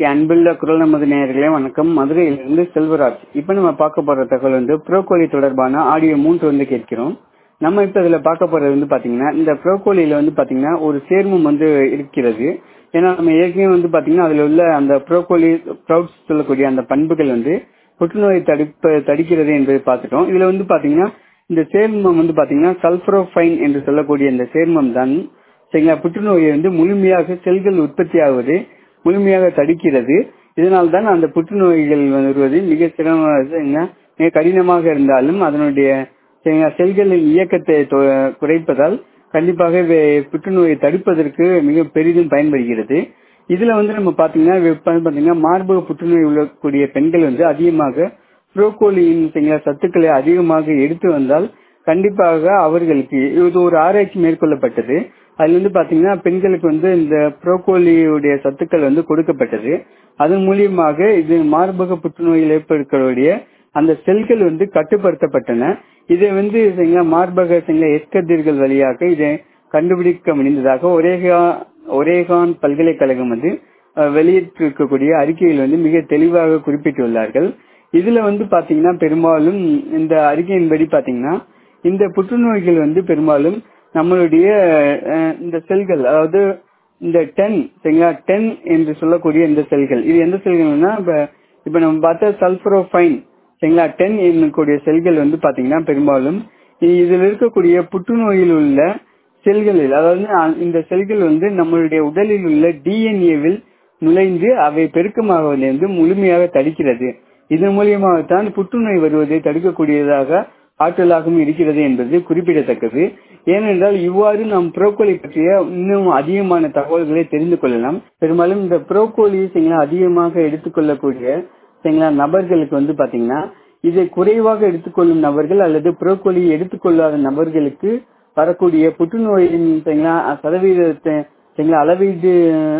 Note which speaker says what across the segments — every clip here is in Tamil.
Speaker 1: அன்புள்ள குரல் நமது நேயர்களே வணக்கம் மதுரையிலிருந்து செல்வராஜ் இப்ப நம்ம பார்க்க போற தகவல் வந்து ப்ரோகோலி தொடர்பான ஆடியோ மூன்று வந்து கேட்கிறோம் நம்ம இப்ப இதுல பார்க்க போறது வந்து பாத்தீங்கன்னா இந்த ப்ரோகோலியில வந்து பாத்தீங்கன்னா ஒரு சேர்மம் வந்து இருக்கிறது ஏன்னா நம்ம ஏற்கனவே வந்து பாத்தீங்கன்னா அதுல உள்ள அந்த ப்ரோகோலி ப்ரௌட்ஸ் சொல்லக்கூடிய அந்த பண்புகள் வந்து புற்றுநோயை தடுப்ப தடுக்கிறது என்பதை பார்த்துட்டோம் இதுல வந்து பாத்தீங்கன்னா இந்த சேர்மம் வந்து பாத்தீங்கன்னா சல்பரோஃபைன் என்று சொல்லக்கூடிய இந்த சேர்மம் தான் சரிங்களா புற்றுநோயை வந்து முழுமையாக செல்கள் உற்பத்தி ஆகுவது முழுமையாக தடுக்கிறது இதனால் தான் அந்த புற்றுநோய்கள் வருவது மிக சிரமமாக மிக கடினமாக இருந்தாலும் அதனுடைய செல்களின் இயக்கத்தை குறைப்பதால் கண்டிப்பாக புற்றுநோயை தடுப்பதற்கு மிக பெரிதும் பயன்படுகிறது இதுல வந்து நம்ம பாத்தீங்கன்னா பாத்தீங்கன்னா மார்பக புற்றுநோய் உள்ளக்கூடிய பெண்கள் வந்து அதிகமாக புரோகோலியின் சத்துக்களை அதிகமாக எடுத்து வந்தால் கண்டிப்பாக அவர்களுக்கு இது ஒரு ஆராய்ச்சி மேற்கொள்ளப்பட்டது அதுல வந்து பாத்தீங்கன்னா பெண்களுக்கு வந்து இந்த புரோகோலியுடைய சத்துக்கள் வந்து கொடுக்கப்பட்டது அதன் மூலியமாக இது மார்பக புற்றுநோயில் ஏற்படுத்தக்கூடிய அந்த செல்கள் வந்து கட்டுப்படுத்தப்பட்டன இதை வந்து மார்பக எஸ்கதிர்கள் வழியாக இதை கண்டுபிடிக்க முடிந்ததாக ஒரேகா ஒரேகான் பல்கலைக்கழகம் வந்து வெளியிட்டிருக்கக்கூடிய அறிக்கையில் வந்து மிக தெளிவாக குறிப்பிட்டுள்ளார்கள் இதுல வந்து பாத்தீங்கன்னா பெரும்பாலும் இந்த அறிக்கையின்படி பாத்தீங்கன்னா இந்த புற்றுநோய்கள் வந்து பெரும்பாலும் நம்மளுடைய இந்த செல்கள் அதாவது இந்த டென் சரிங்களா டென் என்று சொல்லக்கூடிய இந்த செல்கள் இது எந்த செல்கள்னா இப்ப இப்ப நம்ம பார்த்த சல்பரோஃபைன் சரிங்களா டென் என்னக்கூடிய செல்கள் வந்து பாத்தீங்கன்னா பெரும்பாலும் இதில் இருக்கக்கூடிய புற்றுநோயில் உள்ள செல்களில் அதாவது இந்த செல்கள் வந்து நம்மளுடைய உடலில் உள்ள டிஎன்ஏவில் நுழைந்து அவை பெருக்கமாகுவதிலிருந்து முழுமையாக தடுக்கிறது இதன் மூலியமாகத்தான் புற்றுநோய் வருவதை தடுக்கக்கூடியதாக ஆற்றலாகவும் இருக்கிறது என்பது குறிப்பிடத்தக்கது ஏனென்றால் இவ்வாறு நாம் புரோக்கோலி பற்றிய இன்னும் அதிகமான தகவல்களை தெரிந்து கொள்ளலாம் பெரும்பாலும் இந்த புரோக்கோலி அதிகமாக எடுத்துக்கொள்ளக்கூடிய நபர்களுக்கு வந்து பாத்தீங்கன்னா இதை குறைவாக எடுத்துக்கொள்ளும் நபர்கள் அல்லது புரோக்கோலி எடுத்துக்கொள்ளாத நபர்களுக்கு வரக்கூடிய புற்றுநோயின் சதவீதத்தை அளவீடு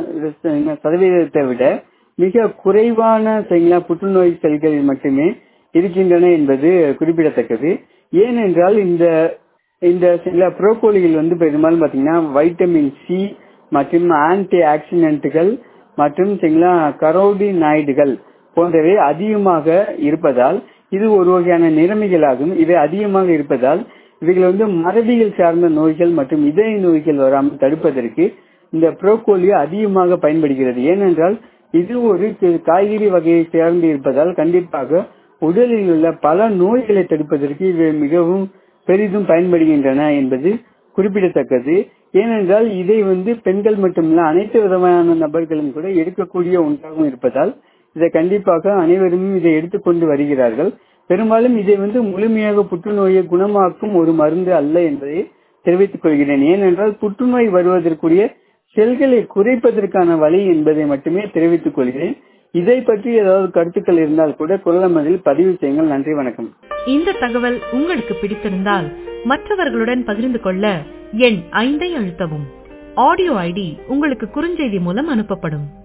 Speaker 1: சதவீதத்தை விட மிக குறைவான புற்றுநோய் செல்கள் மட்டுமே இருக்கின்றன என்பது குறிப்பிடத்தக்கது ஏனென்றால் இந்த இந்த சில புரோக்கோலிகள் வந்து பெரும்பாலும் பாத்தீங்கன்னா வைட்டமின் சி மற்றும் ஆன்டி ஆக்சிடென்ட்கள் மற்றும் கரோடினாய்டுகள் போன்றவை அதிகமாக இருப்பதால் இது ஒரு வகையான நிலைமைகளாகும் இவை அதிகமாக இருப்பதால் இவைகள் வந்து மரபியல் சார்ந்த நோய்கள் மற்றும் இதய நோய்கள் வராமல் தடுப்பதற்கு இந்த புரோக்கோலி அதிகமாக பயன்படுகிறது ஏனென்றால் இது ஒரு காய்கறி வகையை சேர்ந்து இருப்பதால் கண்டிப்பாக உடலில் உள்ள பல நோய்களை தடுப்பதற்கு இவை மிகவும் பெரிதும் பயன்படுகின்றன என்பது குறிப்பிடத்தக்கது ஏனென்றால் இதை வந்து பெண்கள் மட்டுமல்ல அனைத்து விதமான நபர்களும் கூட எடுக்கக்கூடிய ஒன்றாகவும் இருப்பதால் இதை கண்டிப்பாக அனைவரும் இதை எடுத்துக்கொண்டு வருகிறார்கள் பெரும்பாலும் இதை வந்து முழுமையாக புற்றுநோயை குணமாக்கும் ஒரு மருந்து அல்ல என்பதை தெரிவித்துக் கொள்கிறேன் ஏனென்றால் புற்றுநோய் வருவதற்குரிய செல்களை குறைப்பதற்கான வழி என்பதை மட்டுமே தெரிவித்துக் கொள்கிறேன் இதை பற்றி ஏதாவது கருத்துக்கள் இருந்தால் கூட குரலமதில் பதிவு செய்யுங்கள் நன்றி வணக்கம்
Speaker 2: இந்த தகவல் உங்களுக்கு பிடித்திருந்தால் மற்றவர்களுடன் பகிர்ந்து கொள்ள எண் ஐந்தை அழுத்தவும் ஆடியோ ஐடி உங்களுக்கு குறுஞ்செய்தி மூலம் அனுப்பப்படும்